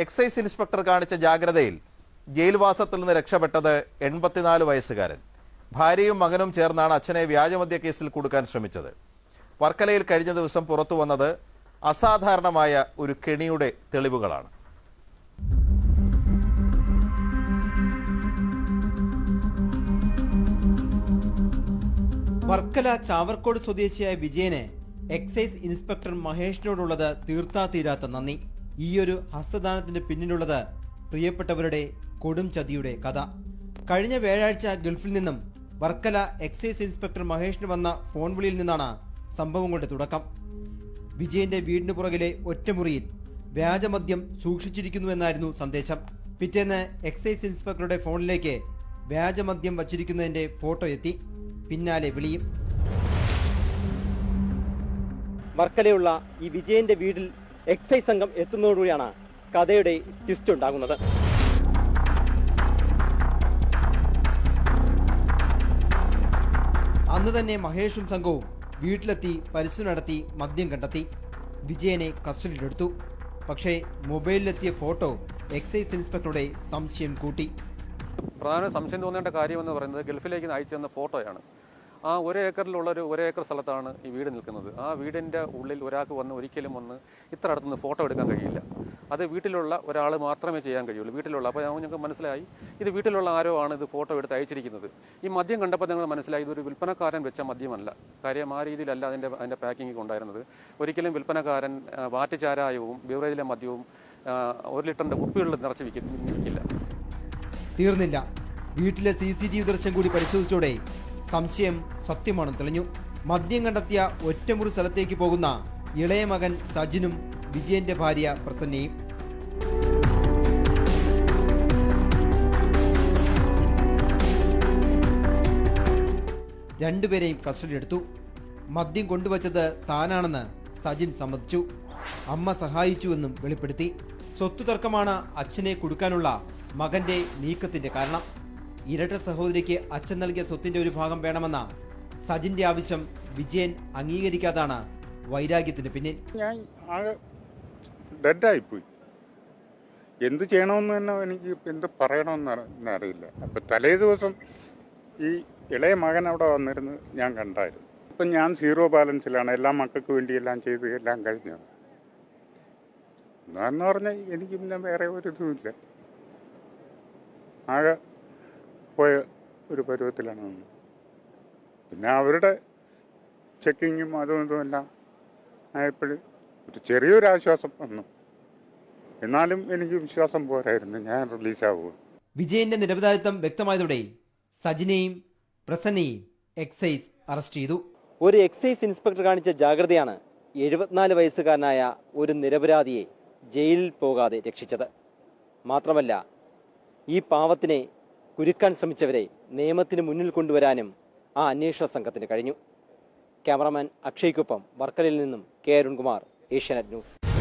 Excise inspector കാണിച്ച ജാഗ്രതയിൽ ജയിൽവാസത്തിൽ നിന്ന് രക്ഷപ്പെട്ടത് എൺപത്തിനാല് വയസ്സുകാരൻ ഭാര്യയും മകനും ചേർന്നാണ് അച്ഛനെ വ്യാജമദ്യ കേസിൽ കൊടുക്കാൻ ശ്രമിച്ചത് വർക്കലയിൽ കഴിഞ്ഞ ദിവസം പുറത്തു വന്നത് അസാധാരണമായ ഒരു കെണിയുടെ തെളിവുകളാണ് വർക്കല ചാവർക്കോട് സ്വദേശിയായ വിജയന് എക്സൈസ് ഇൻസ്പെക്ടർ മഹേഷിനോടുള്ളത് തീർത്താ തീരാത്ത നന്ദി ഈയൊരു ഹസ്തദാനത്തിന് പിന്നിലുള്ളത് പ്രിയപ്പെട്ടവരുടെ കൊടും ചതിയുടെ കഥ കഴിഞ്ഞ വ്യാഴാഴ്ച ഗൾഫിൽ നിന്നും വർക്കല എക്സൈസ് ഇൻസ്പെക്ടർ മഹേഷിന് വന്ന ഫോൺ വിളിയിൽ നിന്നാണ് സംഭവങ്ങളുടെ തുടക്കം വിജയന്റെ വീടിന് പുറകിലെ ഒറ്റമുറിയിൽ വ്യാജമദ്യം സൂക്ഷിച്ചിരിക്കുന്നുവെന്നായിരുന്നു സന്ദേശം പിറ്റേന്ന് എക്സൈസ് ഇൻസ്പെക്ടറുടെ ഫോണിലേക്ക് വ്യാജമദ്യം വച്ചിരിക്കുന്നതിന്റെ ഫോട്ടോ എത്തി പിന്നാലെ വിളിയും വർക്കലയുള്ള ഈ വിജയന്റെ വീട്ടിൽ എക്സൈസ് സംഘം എത്തുന്നതോടുകൂടിയാണ് കഥയുടെ ട്വിസ്റ്റ് ഉണ്ടാകുന്നത് അന്ന് തന്നെ മഹേഷും സംഘവും വീട്ടിലെത്തി പരിശോധന നടത്തി മദ്യം കണ്ടെത്തി വിജയനെ കസ്റ്റഡിയിലെടുത്തു പക്ഷേ മൊബൈലിലെത്തിയ ഫോട്ടോ എക്സൈസ് ഇൻസ്പെക്ടറുടെ സംശയം കൂട്ടി പ്രധാന സംശയം തോന്നേണ്ട കാര്യമെന്ന് പറയുന്നത് ഗൾഫിലേക്ക് അയച്ചു തന്ന ഫോട്ടോയാണ് ആ ഒരു ഏക്കറിലുള്ള ഒരു ഒരു ഏക്കർ സ്ഥലത്താണ് ഈ വീട് നിൽക്കുന്നത് ആ വീടിൻ്റെ ഉള്ളിൽ ഒരാൾക്ക് വന്ന് ഒരിക്കലും വന്ന് ഇത്ര അടുത്തുനിന്ന് ഫോട്ടോ എടുക്കാൻ കഴിയില്ല അത് വീട്ടിലുള്ള ഒരാൾ മാത്രമേ ചെയ്യാൻ കഴിയുള്ളൂ വീട്ടിലുള്ള അപ്പോൾ ഞങ്ങൾക്ക് മനസ്സിലായി ഇത് വീട്ടിലുള്ള ആരോ ആണ് ഇത് ഫോട്ടോ എടുത്ത് അയച്ചിരിക്കുന്നത് ഈ മദ്യം കണ്ടപ്പോൾ ഞങ്ങൾ മനസ്സിലായി ഇതൊരു വിൽപ്പനക്കാരൻ വെച്ച മദ്യമല്ല കാര്യം ആ രീതിയിലല്ല അതിൻ്റെ അതിൻ്റെ പാക്കിംഗ് ഉണ്ടായിരുന്നത് ഒരിക്കലും വിൽപ്പനക്കാരൻ ആ, വാറ്റുചാരായവും ബിവറേജിലെ മദ്യവും ആ, ഒരു ലിറ്ററിൻ്റെ കുപ്പികളിൽ നിറച്ച് വിൽക്കും വിൽക്കില്ല തീർന്നില്ല വീട്ടിലെ സി സി ടി വി ദൃശ്യം കൂടി പരിശോധിച്ചോടെ സംശയം സത്യമാണെന്ന് തെളിഞ്ഞു മദ്യം കണ്ടെത്തിയ ഒറ്റമുറി സ്ഥലത്തേക്ക് പോകുന്ന ഇളയ മകൻ സജിനും വിജയന്റെ ഭാര്യ പ്രസന്നയും രണ്ടുപേരെയും കസ്റ്റഡിയിലെടുത്തു മദ്യം കൊണ്ടുവച്ചത് താനാണെന്ന് സജിൻ സമ്മതിച്ചു അമ്മ സഹായിച്ചുവെന്നും വെളിപ്പെടുത്തി സ്വത്ത് തർക്കമാണ് അച്ഛനെ കൊടുക്കാനുള്ള മകന്റെ നീക്കത്തിന്റെ കാരണം ഇരട്ട സഹോദരിക്ക് അച്ഛൻ നൽകിയ സ്വത്തിന്റെ ഒരു ഭാഗം വേണമെന്ന സജിന്റെ ആവശ്യം വിജയൻ അംഗീകരിക്കാതാണ് വൈരാഗ്യത്തിന് പിന്നിൽ ഞാൻ ആകെ ഡെഡായിപ്പോയി എന്ത് ചെയ്യണമെന്ന് തന്നെ എനിക്ക് ഇപ്പം എന്ത് പറയണമെന്ന് അറി- എന്നറിയില്ല അപ്പം തലേ ദിവസം ഈ ഇളയ മകൻ അവിടെ വന്നിരുന്ന് ഞാൻ കണ്ടായിരുന്നു ഇപ്പം ഞാൻ സീറോ ബാലൻസിലാണ് എല്ലാ മക്കൾക്ക് വേണ്ടി എല്ലാം ചെയ്ത് എല്ലാം കഴിഞ്ഞത് എന്നാന്ന് പറഞ്ഞാൽ എനിക്ക് പിന്നെ വേറെ ഒരു ഇതുമില്ല ആകെ പോയ ഒരു പരുവത്തിലാണ് നിന്നത്. പിന്നെ അവരുടെ ചെക്കിങ്ങും അതും ഇതും എല്ലാം ആയപ്പോൾ ഒരു ചെറിയൊരു ആശ്വാസം വന്നു എന്നാലും എനിക്ക് വിശ്വാസം പോരായിരുന്നു ഞാൻ റിലീസാവുക വിജയന്റെ നിരപരാധിത്വം വ്യക്തമായതോടെ സജിനെയും പ്രസന്നയെയും എക്സൈസ് അറസ്റ്റ് ചെയ്തു ഒരു എക്സൈസ് ഇൻസ്പെക്ടർ കാണിച്ച ജാഗ്രതയാണ് എഴുപത്തിനാല് വയസ്സുകാരനായ ഒരു നിരപരാധിയെ ജയിലിൽ പോകാതെ രക്ഷിച്ചത് മാത്രമല്ല ഈ പാവത്തിനെ കുരുക്കാൻ ശ്രമിച്ചവരെ നിയമത്തിന് മുന്നിൽ കൊണ്ടുവരാനും ആ അന്വേഷണ സംഘത്തിന് കഴിഞ്ഞു ക്യാമറാമാൻ അക്ഷയ്ക്കൊപ്പം വർക്കലയിൽ നിന്നും കെ അരുൺകുമാർ ഏഷ്യാനെറ്റ് ന്യൂസ്